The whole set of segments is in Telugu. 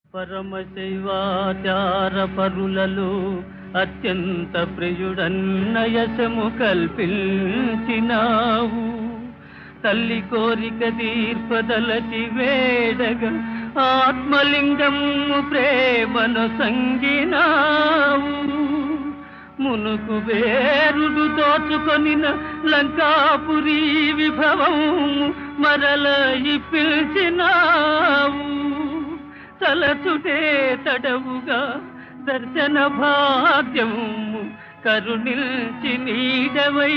పరమశైవాచార పరులలో అత్యంత ప్రియుడన్నయసము కల్పించినావు తల్లి కోరిక తీర్పదలచి వేడగా ఆత్మలింగము ప్రేమను సంగినావు మునుకు వేరుడు దోచుకొనిన లంకాపురి విభవము మరల పిలిచినావు తలచుటే తడవుగా దర్శన భాగ్యము కరుణిల్చి నీడవై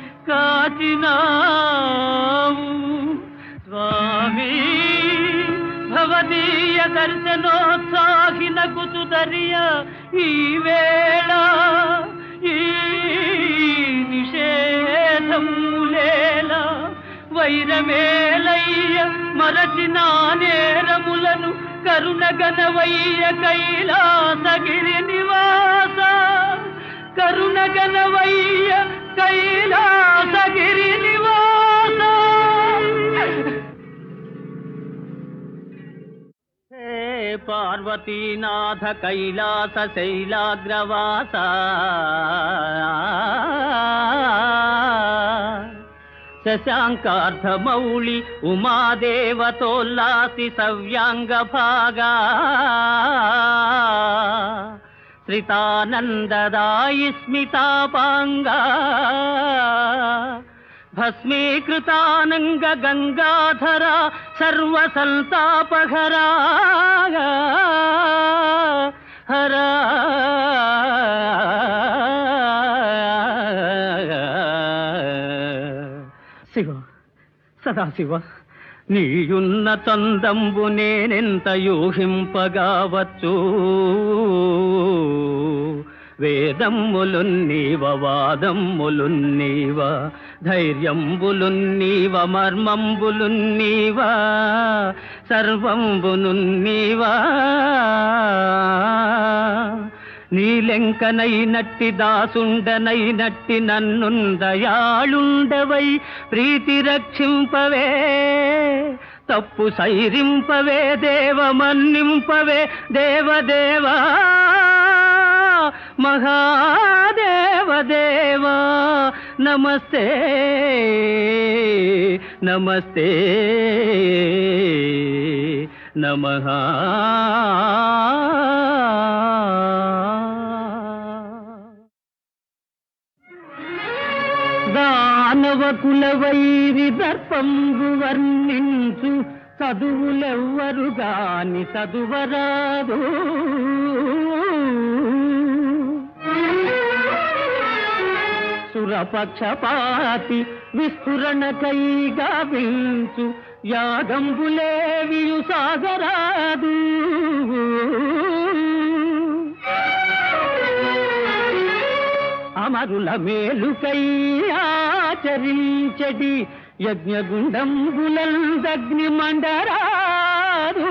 కాచినావు స్వామి భవదీయ దర్శనోత్సాహిన కుతుదరియ ఈ వేళ ఈ నిషేధములేలా వైరమేలయ్య మరచిన నేరములను కరుణగనవయ్య కైలాసగిరి నివాస కరుణగనవయ్య కైలాసగిరి నివాస హే పార్వతీనాథ కైలాస శైలాగ్రవాస శశాంకార్ధమౌళి ఉమాదేవతోల్లాసి సవ్యాంగ భాగా శ్రితానందదాయి స్మితాపాంగా భస్మీకృతానంగ గంగాధర సర్వసంతాపహరా హరా శివ సదాశివ నీయున్న చందంబు నేనెంత యూహింపగావచ్చు వేదమ్ములున్నీవ వాదమ్ములున్నీవ ధైర్యంబులున్నీవ మర్మంబులున్నీవ సర్వంబునున్నీవా నీలెంకనైనట్టి దాసుండనైనట్టి నన్నుందయాళుండవై ప్రీతి రక్షింపవే తప్పు సైరింపవే దేవ మన్నింపవే దేవదేవా మహాదేవదేవా నమస్తే నమస్తే నమః దానవ కుల వైరి దర్పంబు వర్ణించు చదువులెవ్వరు గాని చదువరాదు సురపక్షపాతి విస్ఫురణకై గావించు యాగంబులేవియు సాగరాదు అమరుల మేలుకై ఆచరించడి యజ్ఞగుండంబులందగ్ని మండరాదు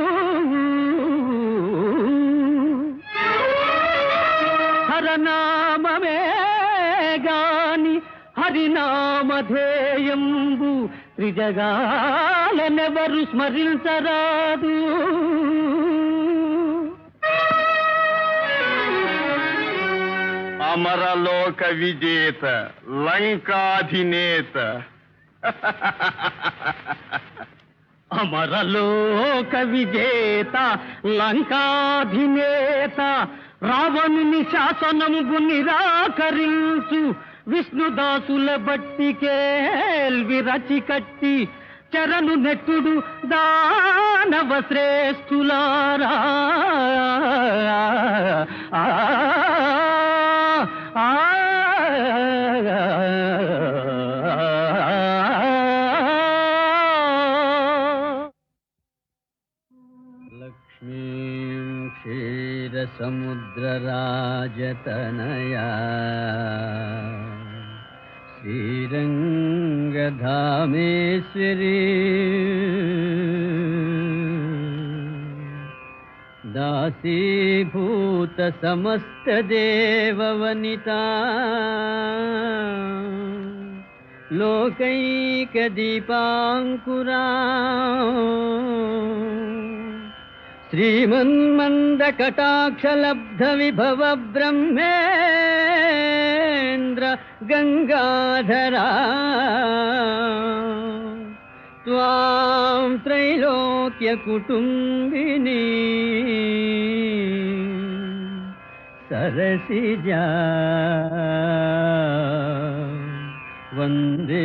హరనామమే గాని హరినామధేయంబు త్రిజగాలనెవరు స్మరించరాదు అమరలోక విజేత లంకాధినేత అమరలోక విజేత లంకాధినేత రావణుని శాసనముగు నిరాకరించు విష్ణుదాసుల బట్టి కేల్వి రచి కట్టి చరణు నెట్టుడు దానవ శ్రేష్ఠులారా ఆ, ఆ, ఆ. లక్ష్మీం క్షీరసముద్రరాజతనయా శ్రీరంగధామేశ్వరీ దాసీభూత సమస్తదేవవనితా లోకైకదీపాంకురా శ్రీమన్మంద కటాక్షలబ్ధ విభవ బ్రహ్మేంద్ర గంగాధరా త్వాం త్రైలోక్య కుటుంబిని సరసిజా వందే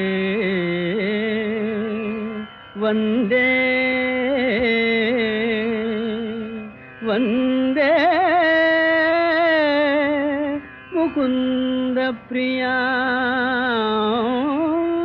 వందే వందే ముకుంద ప్రియా